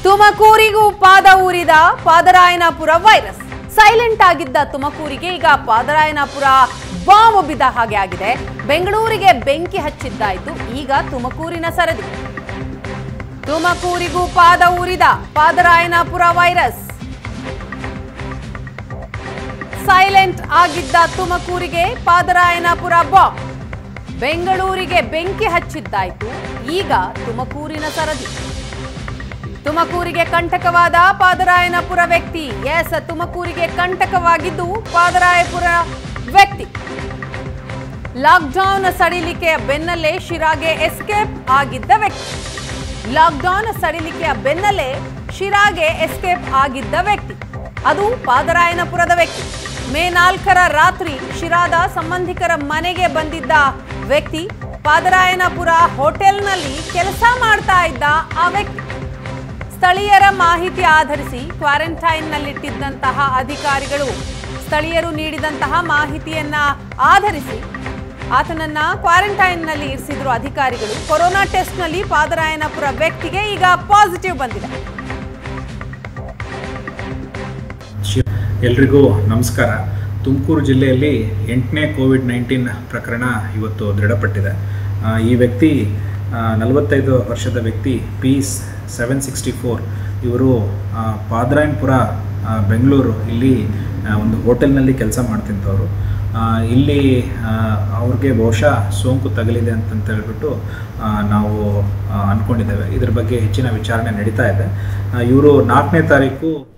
ತುಮಕೂರಿಗೂ ಪಾದ ಊರಿದ Padarayanapura virus silent ಆಗಿದ್ದ ತುಮಕೂರಿಗೆ ಈಗ ಪಾದರಾಯನಪುರ ಬಾಂಬ್ ಬಿದ್ದ ಹಾಗೆ ಆಗಿದೆ ಬೆಂಗಳೂರಿಗೆ ಬೆಂಕಿ ಹಚ್ಚಿದ್ದಾಯ್ತು ಈಗ ತುಮಕೂರಿನ ಸರದಿ ತುಮಕೂರಿಗೂ ಪಾದ ಊರಿದ ಪಾದರಾಯನಪುರ ವೈರಸ್ ಸೈಲೆಂಟ್ ಆಗಿದ್ದ ತುಮಕೂರಿಗೆ ಪಾದರಾಯನಪುರ ಬಾಂಬ್ ಬೆಂಗಳೂರಿಗೆ ಬೆಂಕಿ ಹಚ್ಚಿದ್ದಾಯ್ತು ಈಗ ತುಮಕೂರಿನ ಸರದಿ ತುಮಕೂರಿಗೆ ಕಂಟಕವಾದ ಪಾದರಾಯನಪುರ ವ್ಯಕ್ತಿ ಎಸ್ ತುಮಕೂರಿಗೆ ಕಂಟಕವಾಗಿದ್ದು ಪಾದರಾಯಪುರ ವ್ಯಕ್ತಿ ಲಾಕ್ಡೌನ್ ಸಡಿಲಿಕೆಯ ಬೆನ್ನಲ್ಲೇ ಶಿರಾಗೆ ಎಸ್ಕೇಪ್ ಆಗಿದ್ದ ವ್ಯಕ್ತಿ ಲಾಕ್ಡೌನ್ ಸಡಿಲಿಕೆಯ ಬೆನ್ನಲ್ಲೇ ಶಿರಾಗೆ ಎಸ್ಕೇಪ್ ಆಗಿದ್ದ ವ್ಯಕ್ತಿ ಅದು ಪಾದರಾಯನಪುರದ ವ್ಯಕ್ತಿ ಮೇ ನಾಲ್ಕರ ರಾತ್ರಿ ಶಿರಾದ ಸಂಬಂಧಿಕರ ಮನೆಗೆ ಬಂದಿದ್ದ ವ್ಯಕ್ತಿ ಪಾದರಾಯನಪುರ ಹೋಟೆಲ್ನಲ್ಲಿ ಕೆಲಸ ಮಾಡ್ತಾ ಇದ್ದ ಆ ವ್ಯಕ್ತಿ ಸ್ಥಳೀಯರ ಮಾಹಿತಿ ಆಧರಿಸಿ ಕ್ವಾರಂಟೈನ್ನಲ್ಲಿಟ್ಟಿದ್ದಂತಹ ಅಧಿಕಾರಿಗಳು ಸ್ಥಳೀಯರು ನೀಡಿದಂತಹ ಮಾಹಿತಿಯನ್ನ ಆಧರಿಸಿ ಆತನನ್ನ ಕ್ವಾರಂಟೈನ್ನಲ್ಲಿ ಇರಿಸಿದ್ರು ಅಧಿಕಾರಿಗಳು ಕೊರೋನಾ ಟೆಸ್ಟ್ನಲ್ಲಿ ಪಾದರಾಯನಪುರ ವ್ಯಕ್ತಿಗೆ ಈಗ ಪಾಸಿಟಿವ್ ಬಂದಿದೆ ಶಿ- ಎಲ್ರಿಗೂ ನಮಸ್ಕಾರ ತುಮಕೂರು ಜಿಲ್ಲೆಯಲ್ಲಿ ಎಂಟನೇ ಕೋವಿಡ್ ನೈನ್ಟೀನ್ ಪ್ರಕರಣ ಇವತ್ತು ದೃಢಪಟ್ಟಿದೆ ಆ, ಈ ವ್ಯಕ್ತಿ ಆ, ನಲವತ್ತೈದು ವರ್ಷದ ವ್ಯಕ್ತಿ ಪೀಸ್ ಸೆವೆನ್ ಸಿಕ್ಸ್ಟಿ ಫೋರ್ ಇವರು ಆ, ಪಾದರಾಯನಪುರ ಆ, ಬೆಂಗಳೂರು ಇಲ್ಲಿ ಆ, ಒಂದು ಹೋಟೆಲ್ನಲ್ಲಿ ಕೆಲಸ ಮಾಡ್ತಿದ್ದವರು ಆ, ಇಲ್ಲಿ ಆ, ಅವ್ರಿಗೆ ಬಹುಶಃ ಸೋಂಕು ತಗಲಿದೆ ಅಂತಂತ ಹೇಳ್ಬಿಟ್ಟು ಆ, ನಾವು ಆ, ಅಂದ್ಕೊಂಡಿದ್ದೇವೆ ಇದ್ರ ಬಗ್ಗೆ ಹೆಚ್ಚಿನ ವಿಚಾರಣೆ ನಡೀತಾ ಇದೆ ಇವರು ನಾಲ್ಕನೇ ತಾರೀಕು